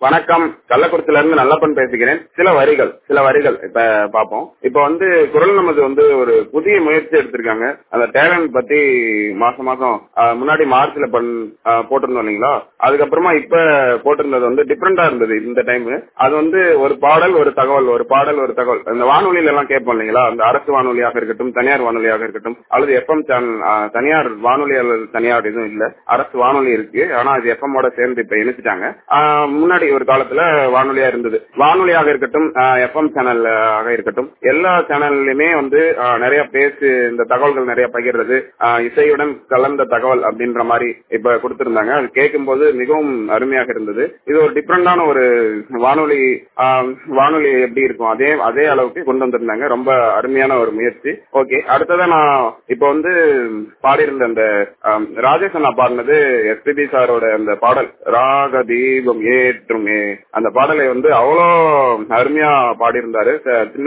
வணக்கம் கள்ளக்குறிச்சில இருந்து நல்லப்பன் பேசுகிறேன் சில வரிகள் சில வரிகள் இப்ப பாப்போம் இப்ப வந்து குரல் நமது வந்து ஒரு புதிய முயற்சி எடுத்திருக்காங்க அந்த டேலண்ட் பத்தி மாசம் மாசம் ஆஹ், முன்னாடி மார்ச்ல பண் ஆஹ், போட்டிருந்தோம் இல்லைங்களா அதுக்கப்புறமா இப்ப போட்டிருந்தது வந்து டிஃப்ரெண்டா இருந்தது இந்த டைம் அது வந்து ஒரு பாடல் ஒரு தகவல் ஒரு பாடல் ஒரு தகவல் அந்த வானொலியில எல்லாம் கேட்போம் இல்லைங்களா அந்த அரசு வானொலியாக இருக்கட்டும் தனியார் வானொலியாக இருக்கட்டும் அல்லது எஃப்எம் சேனல் தனியார் வானொலி அல்லது தனியார் எதுவும் இல்ல அரசு வானொலி இருக்கு ஆனா அது எஃப்எம் ஓட சேர்ந்து இப்ப இணைச்சிட்டாங்க ஆஹ், முன்னாடி ஒரு காலத்துல வானொலியா இருந்தது வானொலியாக இருக்கட்டும் எஃப்எம் சேனல் ஆக இருக்கட்டும் எல்லா சேனல்லையுமே வந்து ஆஹ், நிறைய பேசு இந்த தகவல்கள் நிறைய பகிர்றது ஆஹ், இசையுடன் கலந்த தகவல் அப்படின்ற மாதிரி இப்ப கொடுத்திருந்தாங்க அது கேட்கும்போது மிகவும் அருமையாக இருந்தது இது ஒரு டிஃப்ரெண்டான ஒரு வானொலி ஆஹ், வானொலி எப்படி இருக்கும் அதே அதே அளவுக்கு கொண்டு வந்திருந்தாங்க ரொம்ப அருமையான ஒரு முயற்சி ஓகே அடுத்ததா நான் இப்ப வந்து பாடியிருந்த அந்த ஆம், ராஜேஷ் அண்ணா பாடினது எஸ்பிபி சாரோட அந்த பாடல் ராக தீபம் ஏற்றுமே அந்த பாடலை வந்து அவ்வளோ அருமையா பாடியிருந்தாரு ச- சின்ன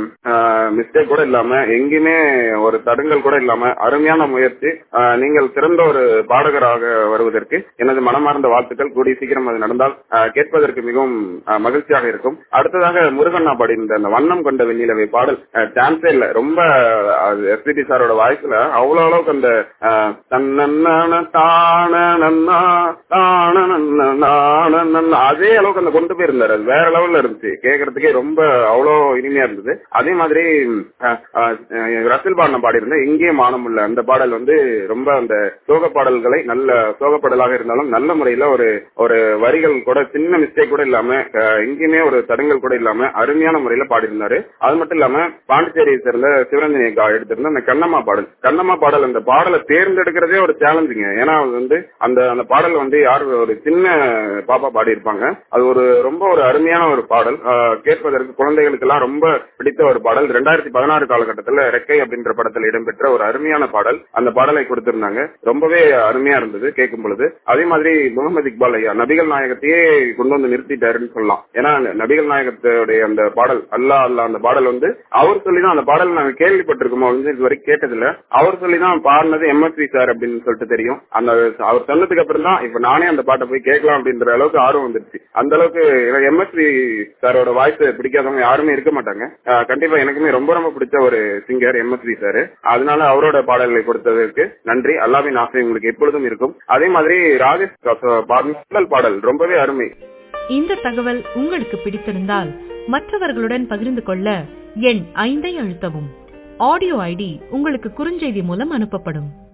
மிஸ்டேக் கூட இல்லாம எங்கேயுமே ஒரு தடுங்கல் கூட இல்லாம அருமையான முயற்சி ஆஹ், நீங்கள் சிறந்த ஒரு பாடகராக வருவதற்கு எனது மனமார்ந்த வாழ்த்துக்கள் கூடிய சீக்கிரம் அது நடந்தால் ஆஹ், கேட்பதற்கு மிகவும் ஆஹ், மகிழ்ச்சியாக இருக்கும் அடுத்ததாக முருகண்ணா பாடியிருந்த அந்த வண்ணம் கொண்ட வெண்ணிலவை பாடல் சான்ஸே இல்ல ரொம்ப எஸ்பிடி சாரோட வாய்ஸ்ல அவ்வளவு அளவுக்கு அந்த ஆஹ், தன்னன்னான தான நன்னா தான நன்னா நான நன்னா அதே அளவுக்கு அந்த கொண்டு போயிருந்தாரு அது வேற லெவல்ல இருந்துச்சு கேட்கறதுக்கே ரொம்ப அவ்வளோ இனிமையா இருந்தது அதே மாதிரி ஆஹ், ஆஹ், ரசில் பாடின பாடியிருந்தேன் இங்கே மானம் உள்ள அந்த பாடல் வந்து ரொம்ப அந்த சோக பாடல்களை நல்ல சோக பாடலாக இருந்தாலும் நல்ல முறையில ஒரு ஒரு வரிகள் கூட சின்ன மிஸ்டேக் கூட இல்லாம ஆஹ், எங்கேயுமே ஒரு தடங்கல் கூட இல்லாம அருமையான முறையில பாடியிருந்தாரு அது மட்டும் இல்லாம பாண்டிச்சேரியை சேர்ந்த சிவரஞ்சனி அக்கா எடுத்திருந்த அந்த கண்ணம்மா பாடல் கண்ணம்மா பாடல் அந்த பாடலை தேர்ந்தெடுக்கிறதே ஒரு சேலஞ்சுங்க ஏன்னா அது வந்து அந்த அந்த பாடல் வந்து யார் ஒரு சின்ன பாப்பா பாடியிருப்பாங்க அது ஒரு ரொம்ப ஒரு அருமையான ஒரு பாடல் ஆஹ், கேட்பதற்கு குழந்தைகளுக்கு எல்லாம் ரொம்ப பிடித்த ஒரு பாடல் ரெண்டாயிரத்தி பதினாறு காலகட்டத்தில் ரெக்கை அப்படின்ற படத்தில் இடம்பெற்ற ஒரு அருமையான பாடல் அந்த பாடலை கொடுத்திருந்தாங்க ரொம்பவே அருமையா இருந்தது கேட்கும் பொழுது அதே மாதிரி முகமது இக்பால் ஐயா நபிகள் நாயகத்தையே கொண்டு வந்து நிறுத்திட்டாருன்னு சொல்லலாம் ஏன்னா நபிகள் நாயகத்துடைய அந்த பாடல் அல்லா அல்லா அந்த பாடல் வந்து அவர் சொல்லி தான் அந்த பாடல் நாங்க கேள்விப்பட்டிருக்கோம் வந்து இது வரைக்கும் கேட்டதில்ல அவர் சொல்லி தான் பாடினது எம்எஸ்வி சார் அப்படின்னு சொல்லிட்டு தெரியும் அந்த அவர் சொன்னதுக்கு அப்புறம் தான் இப்ப நானே அந்த பாட்டை போய் கேட்கலாம் அப்படின்ற அளவுக்கு ஆர்வம் வந்துருச்சு அந்த அளவுக்கு எம்எஸ்வி சாரோட வாய்ஸ் பிடிக்காதவங்க யாருமே இருக்க மாட்டாங்க ஆஹ் கண்டிப்பா எனக்குமே ரொம்ப ரொம்ப பிடிச்ச ஒரு சிங்கர் எம்எஸ்வி சார் அதனால அவரோட பாடல்களை கொடுத்ததற்கு நன்றி அல்லாவின் ஆசை உங்களுக்கு எப்பொழுதும் இருக்கும் அதே மாதிரி ராஜேஷ் கச- பாடின முதல் பாடல் ரொம்பவே அருமை இந்த தகவல் உங்களுக்கு பிடித்திருந்தால் மற்றவர்களுடன் பகிர்ந்து கொள்ள எண் ஐந்தை அழுத்தவும் ஆடியோ ஐடி உங்களுக்கு குறுஞ்செய்தி மூலம் அனுப்பப்படும்